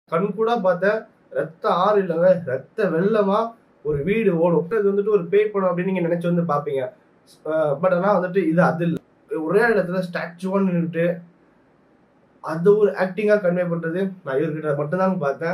கண் கூட பார்த்தேன் ரத்த ஆறு இல்லைங்க ரத்த வெள்ளமா ஒரு வீடு ஓடும் இது வந்துட்டு ஒரு பேய் படம் அப்படின்னு நீங்க நினைச்சு வந்து பாப்பீங்க பட் ஆனா வந்துட்டு இது அது இல்லை ஒரே இடத்துல ஸ்டாச்சுவான்னு நின்றுட்டு அது ஒரு ஆக்டிங்கா கன்வே பண்றது நான் இவர்கிட்ட மட்டும்தாங்க பார்த்தேன்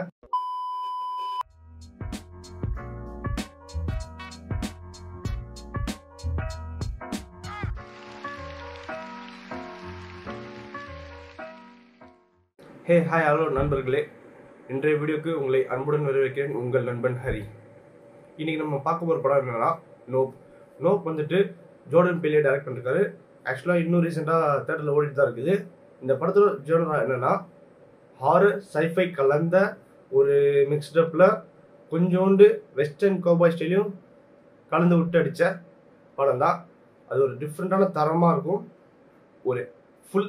ஹே ஹாய் ஹலோ நண்பர்களே இன்றைய வீடியோக்கு உங்களை அன்புடன் வரவேற்கிறேன் உங்கள் நண்பன் ஹரி இன்னைக்கு நம்ம பார்க்க போகிற படம் என்னன்னா நோப் நோப் வந்துட்டு ஜோர்டன் பெல்லியை டைரக்ட் பண்ணிருக்காரு ஆக்சுவலாக இன்னும் ரீசெண்டாக தேட்டரில் ஓடிட்டு தான் இருக்குது இந்த படத்தோட ஜோனரா என்னன்னா ஹாரர் சைஃபை கலந்த ஒரு மிக்ஸ்டப்பில் கொஞ்சோண்டு வெஸ்டர்ன் கோபாய் ஸ்டைலையும் கலந்து விட்டு அடித்த படம் தான் அது ஒரு டிஃப்ரெண்ட்டான தரமாக இருக்கும் ஒரு ஃபுல்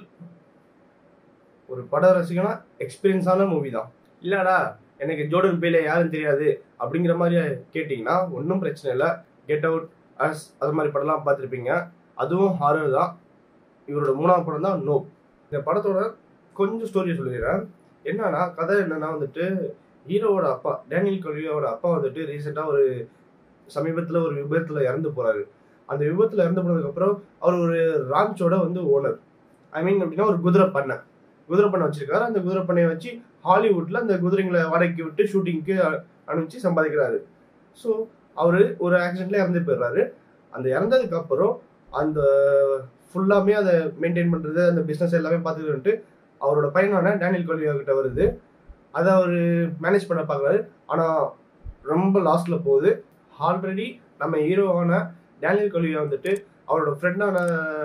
ஒரு பட ரசிகனா எக்ஸ்பீரியன்ஸான மூவி தான் இல்லடா எனக்கு ஜோர்டன் பேலே யாரும் தெரியாது அப்படிங்கிற மாதிரி கேட்டிங்கன்னா ஒன்றும் பிரச்சனை இல்லை கெட் அவுட் அஸ் அது மாதிரி படம்லாம் பார்த்துருப்பீங்க அதுவும் ஹாரர் தான் இவரோட மூணாவது படம் தான் நோ இந்த படத்தோட கொஞ்சம் ஸ்டோரி சொல்லிடுறேன் என்னன்னா கதை என்னன்னா வந்துட்டு ஹீரோவோட அப்பா டேனியல் கல்வியோட அப்பா வந்துட்டு ரீசெண்டாக ஒரு சமீபத்தில் ஒரு விபத்தில் இறந்து போறாரு அந்த விபத்தில் இறந்து போனதுக்கப்புறம் அவர் ஒரு ரான்ச்சோட வந்து ஓனர் ஐ மீன் அப்படின்னா ஒரு குதிரை பண்ணை குதிரை பண்ணை வச்சிருக்காரு அந்த குதிரை பண்ணையை வச்சு ஹாலிவுட்ல அந்த குதிரைங்களை வாடகைக்கு விட்டு ஷூட்டிங்க்கு அனுப்பிச்சு சம்பாதிக்கிறாரு ஸோ அவர் ஒரு ஆக்சிடென்ட்ல இறந்து போயிடுறாரு அந்த இறந்ததுக்கு அப்புறம் அந்த ஃபுல்லாமே அதை மெயின்டைன் பண்றது அந்த பிஸ்னஸ் எல்லாமே பார்த்துக்கிட்டு அவரோட பையனான டேனியல் கொலியா கிட்ட வருது அதை அவர் மேனேஜ் பண்ண பார்க்குறாரு ஆனால் ரொம்ப லாஸ்ட்ல போகுது ஆல்ரெடி நம்ம ஹீரோவான டேனியல் கொலியா வந்துட்டு அவரோட ஃப்ரெண்டான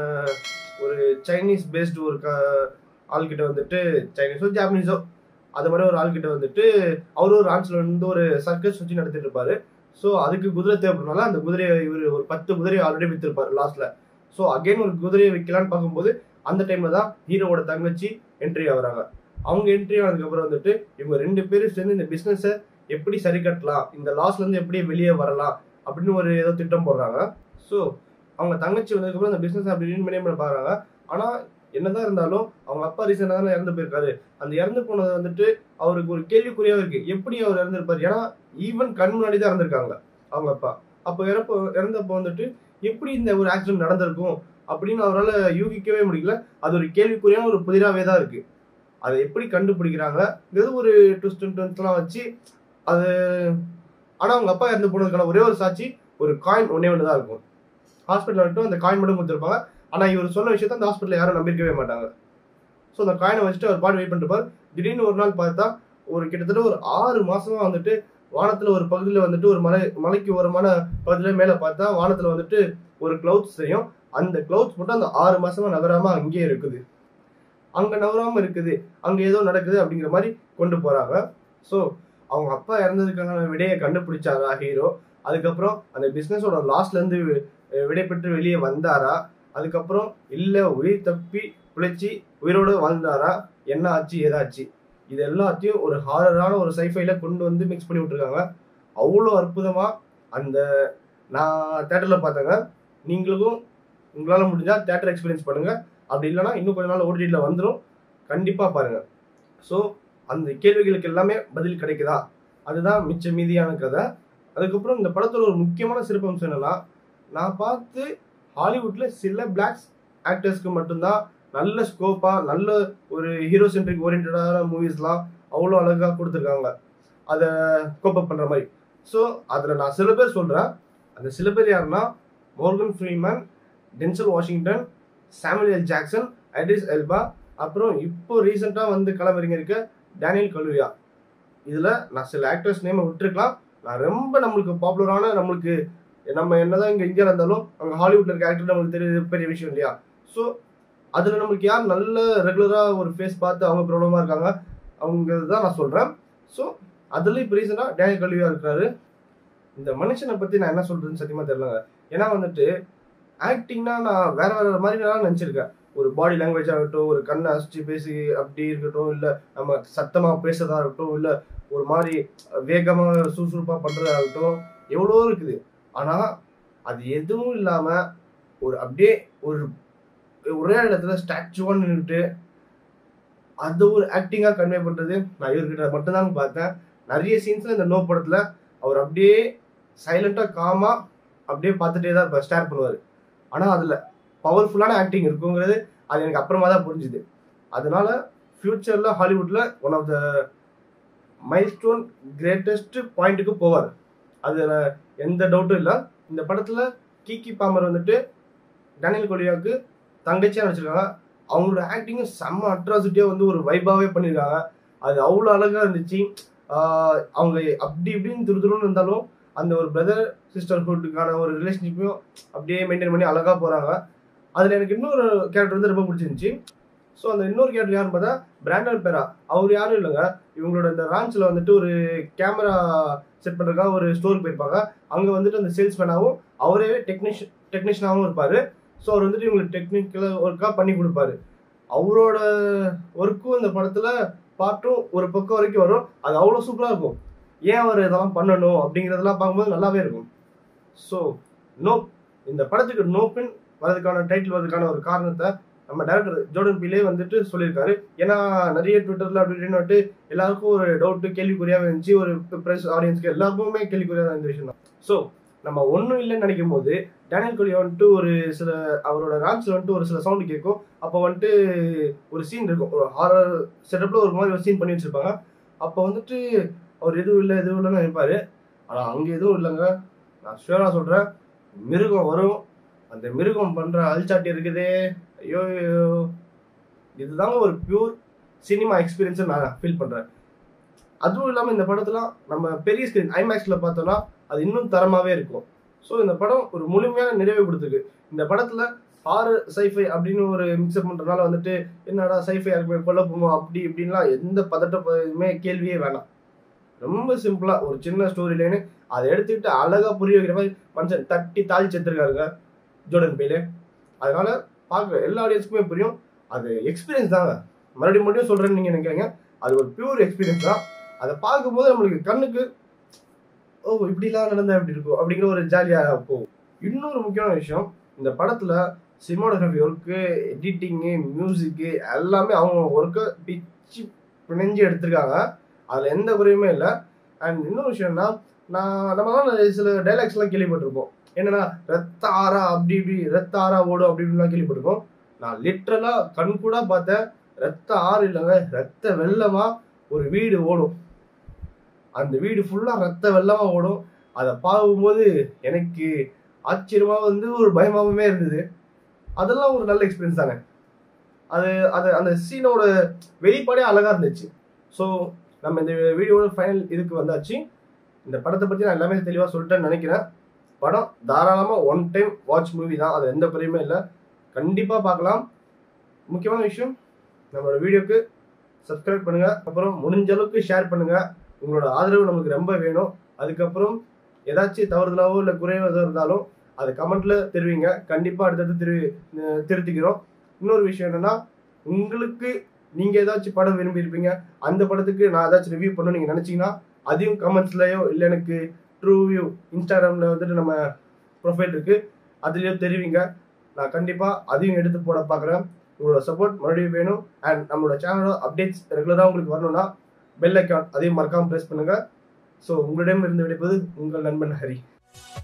ஒரு சைனீஸ் பேஸ்டு ஒரு க ஆள்கிட்ட வந்துட்டு சைனீஸோ ஜாப்பனீஸோ அது மாதிரி ஒரு ஆள்கிட்ட வந்துட்டு அவரும் ஒரு ரான்ஸ்ல வந்து ஒரு சர்க்கஸ் வச்சு நடத்திட்டு இருப்பாரு ஸோ அதுக்கு குதிரை தேவைப்படுறதுனால அந்த குதிரையை இவர் ஒரு பத்து குதிரையை ஆல்ரெடி வித்திருப்பாரு லாஸ்ட்ல ஸோ அகைன் ஒரு குதிரையை விற்கலான்னு பார்க்கும்போது அந்த டைம்ல தான் ஹீரோவோட தங்கச்சி என்ட்ரி ஆகுறாங்க அவங்க என்ட்ரி ஆனதுக்கப்புறம் வந்துட்டு இவங்க ரெண்டு பேரும் சேர்ந்து இந்த பிஸ்னஸை எப்படி சரி கட்டலாம் இந்த லாஸ்ல இருந்து எப்படி வெளியே வரலாம் அப்படின்னு ஒரு ஏதோ திட்டம் போடுறாங்க ஸோ அவங்க தங்கச்சி வந்ததுக்கப்புறம் அந்த பிஸ்னஸ் அப்படி ரீன் பண்ணி பாக்குறாங்க ஆனால் என்னதான் இருந்தாலும் அவங்க அப்பா ரீசெண்டாக தானே இறந்து போயிருக்காரு அந்த இறந்து போனது வந்துட்டு அவருக்கு ஒரு கேள்விக்குறியாக இருக்கு எப்படி அவர் இறந்திருப்பாரு ஏன்னா ஈவன் கண் முன்னாடி தான் இறந்திருக்காங்க அவங்க அப்பா அப்போ இறப்ப இறந்தப்போ வந்துட்டு எப்படி இந்த ஒரு ஆக்சிடென்ட் நடந்திருக்கும் அப்படின்னு அவரால் யூகிக்கவே முடியல அது ஒரு கேள்விக்குறியான ஒரு புதிராவே தான் இருக்கு அதை எப்படி கண்டுபிடிக்கிறாங்க இது ஒரு ட்விஸ்ட் ட்விஸ்ட்லாம் வச்சு அது ஆனால் அவங்க அப்பா இறந்து போனதுக்கான ஒரே ஒரு சாட்சி ஒரு காயின் ஒன்னே ஒன்று தான் இருக்கும் ஹாஸ்பிட்டல் வந்துட்டு அந்த காயின் மட்டும் கொடுத்துருப்பாங்க ஆனா இவர் சொன்ன விஷயத்த அந்த ஹாஸ்பிட்டல் யாரும் நம்பிக்கவே மாட்டாங்க ஸோ அந்த காயினை வச்சுட்டு அவர் பாட்டு வெயிட் பண்ணிட்டு திடீர்னு ஒரு நாள் பார்த்தா ஒரு கிட்டத்தட்ட ஒரு ஆறு மாசமா வந்துட்டு வானத்துல ஒரு பகுதியில் வந்துட்டு ஒரு மலை மலைக்கு ஓரமான பகுதியில மேல பார்த்தா வானத்துல வந்துட்டு ஒரு கிளவுட்ஸ் தெரியும் அந்த கிளவுட்ஸ் மட்டும் அந்த ஆறு மாசமா நகராம அங்கேயே இருக்குது அங்க நகராம இருக்குது அங்க ஏதோ நடக்குது அப்படிங்கிற மாதிரி கொண்டு போறாங்க ஸோ அவங்க அப்பா இறந்ததுக்கான விடையை கண்டுபிடிச்சாரா ஹீரோ அதுக்கப்புறம் அந்த பிசினஸோட லாஸ்ட்ல இருந்து விடை பெற்று வெளியே வந்தாரா அதுக்கப்புறம் இல்ல உயிர் தப்பி பிழைச்சி உயிரோட வாழ்ந்தாரா என்ன ஆச்சு ஏதாச்சு இது எல்லாத்தையும் ஒரு ஹாரரான ஒரு சைஃபைல கொண்டு வந்து மிக்ஸ் பண்ணி விட்டுருக்காங்க அவ்வளோ அற்புதமா அந்த நான் தேட்டர்ல பார்த்தேங்க நீங்களுக்கும் உங்களால முடிஞ்சா தேட்டர் எக்ஸ்பீரியன்ஸ் பண்ணுங்க அப்படி இல்லைன்னா இன்னும் கொஞ்ச நாள் ஓடிடியில் வந்துடும் கண்டிப்பா பாருங்க ஸோ அந்த கேள்விகளுக்கு எல்லாமே பதில் கிடைக்குதா அதுதான் மிச்ச மீதியான கதை அதுக்கப்புறம் இந்த படத்தோட ஒரு முக்கியமான சிறப்பம்சம் என்னன்னா நான் பார்த்து ஹாலிவுட்ல சில பிளாக்ஸ் ஆக்டர்ஸ்க்கு மட்டும்தான் நல்ல ஸ்கோப்பா நல்ல ஒரு ஹீரோ சென்ட்ரிக் ஓரியன்டான மூவிஸ்லாம் அவ்வளோ அழகாக கொடுத்துருக்காங்க அதை கோப்பப் பண்ணுற மாதிரி ஸோ அதில் நான் சில பேர் சொல்கிறேன் அந்த சில பேர் யாருன்னா Morgan Freeman Denzel Washington Samuel L Jackson Idris Elba அப்புறம் இப்போ ரீசெண்டாக வந்து கிளம்புறீங்க இருக்க டேனியல் கலுரியா இதில் நான் சில ஆக்டர்ஸ் நேமை விட்டுருக்கலாம் நான் ரொம்ப நம்மளுக்கு பாப்புலரான நம்மளுக்கு நம்ம என்னதான் இங்க இந்தியாவில் இருந்தாலும் அங்கே ஹாலிவுட்ல இருக்க ஆக்டர் நம்மளுக்கு தெரியுது பெரிய விஷயம் இல்லையா ஸோ அதுல நம்மளுக்கு யார் நல்ல ரெகுலரா ஒரு ஃபேஸ் பார்த்து அவங்க ப்ராப்ளமா இருக்காங்க அவங்க தான் நான் சொல்றேன் ஸோ அதுல இப்போ ரீசெண்டா டேனியல் கல்வியா இருக்கிறாரு இந்த மனுஷனை பத்தி நான் என்ன சொல்றதுன்னு சத்தியமா தெரியலங்க ஏன்னா வந்துட்டு ஆக்டிங்னா நான் வேற வேற மாதிரி நான் நினைச்சிருக்கேன் ஒரு பாடி லாங்குவேஜ் ஆகட்டும் ஒரு கண்ணை அசிச்சு பேசி அப்படி இருக்கட்டும் இல்ல நம்ம சத்தமா பேசுறதா இருக்கட்டும் இல்ல ஒரு மாதிரி வேகமா சுறுசுறுப்பா பண்றதாகட்டும் எவ்வளோ இருக்குது ஆனா அது எதுவும் இல்லாம ஒரு அப்படியே ஒரு ஒரே இடத்துல ஸ்டாச்சுவான்னு நின்றுட்டு அது ஒரு ஆக்டிங்காக கன்வே பண்ணுறது நான் இவர்கிட்ட மட்டும்தான் பார்த்தேன் நிறைய சீன்ஸில் இந்த நோ படத்தில் அவர் அப்படியே சைலண்டாக காமாக அப்படியே பார்த்துட்டே தான் இருப்பார் ஸ்டார் பண்ணுவார் ஆனால் அதில் பவர்ஃபுல்லான ஆக்டிங் இருக்குங்கிறது அது எனக்கு அப்புறமா தான் புரிஞ்சுது அதனால ஃப்யூச்சரில் ஹாலிவுட்டில் one of the milestone greatest பாயிண்ட்டுக்கு போவார் அதில் எந்த டவுட்டும் இல்லை இந்த படத்தில் கீக்கி பாமர் வந்துட்டு டேனியல் கொலியாவுக்கு தங்கச்சியாக வச்சுருக்காங்க அவங்களோட ஆக்டிங்கும் செம்ம அட்ராசிட்டியாக வந்து ஒரு வைபாவே பண்ணியிருக்காங்க அது அவ்வளோ அழகாக இருந்துச்சு ஆஹ் அவங்க அப்படி இப்படின்னு துரு துருன்னு இருந்தாலும் அந்த ஒரு பிரதர் சிஸ்டர்ஹுட்டுக்கான ஒரு ரிலேஷன்ஷிப்பையும் அப்படியே மெயின்டைன் பண்ணி அழகாக போகிறாங்க அதில் எனக்கு இன்னொரு கேரக்டர் வந்து ரொம்ப பிடிச்சிருந்துச்சி ஸோ அந்த இன்னொரு கேரக்டர் யாருன்னு பார்த்தா பிராண்டன் பெரா அவர் யாரும் இல்லைங்க இவங்களோட இந்த ரான்ச்சில் வந்துட்டு ஒரு கேமரா செட் பண்ணுறதுக்காக ஒரு ஸ்டோருக்கு போயிருப்பாங்க அங்கே வந்துட்டு அந்த சேல்ஸ்மேனாகவும் அவரே டெக்னீஷியன் டெக்னீஷியனாகவும் இருப்பார் ஸோ அவர் வந்துட்டு இவங்களுக்கு டெக்னிக்கல் ஒர்க்காக பண்ணி கொடுப்பாரு அவரோட ஒர்க்கும் இந்த படத்தில் பாட்டும் ஒரு பக்கம் வரைக்கும் வரும் அது அவ்வளோ சூப்பராக இருக்கும் ஏன் அவர் இதெல்லாம் பண்ணணும் அப்படிங்கிறதெல்லாம் பார்க்கும்போது நல்லாவே இருக்கும் ஸோ நோ இந்த படத்துக்கு நோப்பின் வரதுக்கான டைட்டில் வரதுக்கான ஒரு காரணத்தை நம்ம டேரக்டர் ஜோர்டன் பிலே வந்துட்டு சொல்லியிருக்காரு ஏன்னா நிறைய ட்விட்டரில் அப்படி இப்படின்னு வந்துட்டு எல்லாருக்கும் ஒரு டவுட்டு கேள்விக்குறியாக இருந்துச்சு ஒரு ப்ரெஸ் ஆடியன்ஸ்க்கு எல்லாருக்குமே கேள்விக்குறியாக இருந்த விஷயம் தான் ஸோ நம்ம ஒன்றும் இல்லைன்னு நினைக்கும் போது டேனியல் கொலியா வந்துட்டு ஒரு சில அவரோட ரான்ஸில் வந்துட்டு ஒரு சில சவுண்டு கேட்கும் அப்போ வந்துட்டு ஒரு சீன் இருக்கும் ஒரு ஹாரர் செட்டப்பில் ஒரு மாதிரி ஒரு சீன் பண்ணி வச்சிருப்பாங்க அப்போ வந்துட்டு அவர் எதுவும் இல்லை எதுவும் இல்லைன்னு நினைப்பாரு ஆனால் அங்கே எதுவும் இல்லைங்க நான் ஷுவராக சொல்கிறேன் மிருகம் வரும் அந்த மிருகம் பண்ணுற அல்சாட்டி இருக்குதே ஐயோ ஐயோ. இதுதாங்க ஒரு பியூர் சினிமா எக்ஸ்பீரியன்ஸை நான் ஃபீல் பண்ணுறேன் அதுவும் இல்லாமல் இந்த படத்தில் நம்ம பெரிய ஸ்க்ரீன் ஐமேக்ஸில் பார்த்தோம்னா அது இன்னும் தரமாகவே இருக்கும் ஸோ இந்த படம் ஒரு முழுமையான நிறைவை கொடுத்துருக்கு இந்த படத்தில் ஹாரர் சைஃபை அப்படின்னு ஒரு மிக்சப் பண்ணுறதுனால வந்துட்டு என்னடா சைஃபை இருக்குமே கொல்ல போமோ அப்படி இப்படின்லாம் எந்த பதட்டமே கேள்வியே வேணாம் ரொம்ப சிம்பிளாக ஒரு சின்ன ஸ்டோரி லைனு அதை எடுத்துக்கிட்டு அழகாக புரிய வைக்கிற மாதிரி மனுஷன் தட்டி தாழ்ச்சி எடுத்துருக்காருங்க ஜோர்டன் பேலே அதனால பார்க்குற எல்லா ஆடியன்ஸுக்குமே புரியும் அது எக்ஸ்பீரியன்ஸ் தாங்க மறுபடியும் மறுபடியும் சொல்கிறேன்னு நீங்கள் நினைக்கிறீங்க அது ஒரு பியூர் எக்ஸ்பீரியன்ஸ் தான் அதை பார்க்கும்போது நம்மளுக்கு கண்ணுக்கு ஓ இப்படிலாம் நடந்தா எப்படி இருக்கும் அப்படிங்கிற ஒரு ஜாலியாக போகும் இன்னொரு முக்கியமான விஷயம் இந்த படத்தில் சினிமாடோகிராஃபி ஒர்க்கு எடிட்டிங்கு மியூசிக்கு எல்லாமே அவங்க ஒர்க்கை பிச்சு பிணைஞ்சு எடுத்திருக்காங்க அதில் எந்த குறையுமே இல்லை அண்ட் இன்னொரு விஷயம்னா நான் நம்மலாம் நிறைய சில டைலாக்ஸ்லாம் கேள்விப்பட்டிருப்போம் என்னன்னா ரத்த ஆறா அப்படி இப்படி ரத்த ஆறா ஓடும் அப்படி இப்படிலாம் கேள்விப்பட்டிருக்கோம் நான் லிட்ரலாக கண் கூட பார்த்தேன் ரத்த ஆறு இல்லைங்க ரத்த வெள்ளமா ஒரு வீடு ஓடும் அந்த வீடு ஃபுல்லாக ரத்த வெள்ளமா ஓடும் அதை பார்க்கும்போது எனக்கு ஆச்சரியமா வந்து ஒரு பயமாகவுமே இருந்தது அதெல்லாம் ஒரு நல்ல எக்ஸ்பீரியன்ஸ் தானே அது அது அந்த சீனோட வெளிப்பாடே அழகா இருந்துச்சு ஸோ நம்ம இந்த வீடியோட ஃபைனல் இதுக்கு வந்தாச்சு இந்த படத்தை பற்றி நான் எல்லாமே தெளிவாக சொல்லிட்டேன்னு நினைக்கிறேன் படம் தாராளமாக ஒன் டைம் வாட்ச் மூவி தான் அது எந்த குறையுமே இல்லை கண்டிப்பாக பார்க்கலாம் முக்கியமான விஷயம் நம்மளோட வீடியோக்கு சப்ஸ்கிரைப் பண்ணுங்கள் அப்புறம் முடிஞ்ச அளவுக்கு ஷேர் பண்ணுங்கள் உங்களோட ஆதரவு நமக்கு ரொம்ப வேணும் அதுக்கப்புறம் ஏதாச்சும் தவறுதலாவோ இல்லை குறைவோ எதோ இருந்தாலும் அதை கமெண்ட்ல தெரிவிங்க கண்டிப்பாக அடுத்தடுத்து திரு அஹ் திருத்திக்கிறோம் இன்னொரு விஷயம் என்னன்னா உங்களுக்கு நீங்க ஏதாச்சும் படம் விரும்பி இருப்பீங்க அந்த படத்துக்கு நான் ஏதாச்சும் ரிவ்யூ பண்ணணும் நீங்க நினைச்சீங்கன்னா அதையும் கமெண்ட்ஸ்லயோ இல்லை எனக்கு ட்ரூ வியூ இன்ஸ்டாகிராம்ல வந்துட்டு நம்ம ப்ரொஃபைல் இருக்கு அதுலயோ தெரிவிங்க நான் கண்டிப்பா அதையும் எடுத்து போட பார்க்குறேன் உங்களோட சப்போர்ட் மறுபடியும் வேணும் அண்ட் நம்மளோட சேனலோட அப்டேட்ஸ் ரெகுலராக உங்களுக்கு வரணும்னா பெல் ஐக்கான் அதையும் மறக்காம ப்ரெஸ் பண்ணுங்க ஸோ உங்களிடம் இருந்து விடைப்பது உங்கள் நண்பன் ஹரி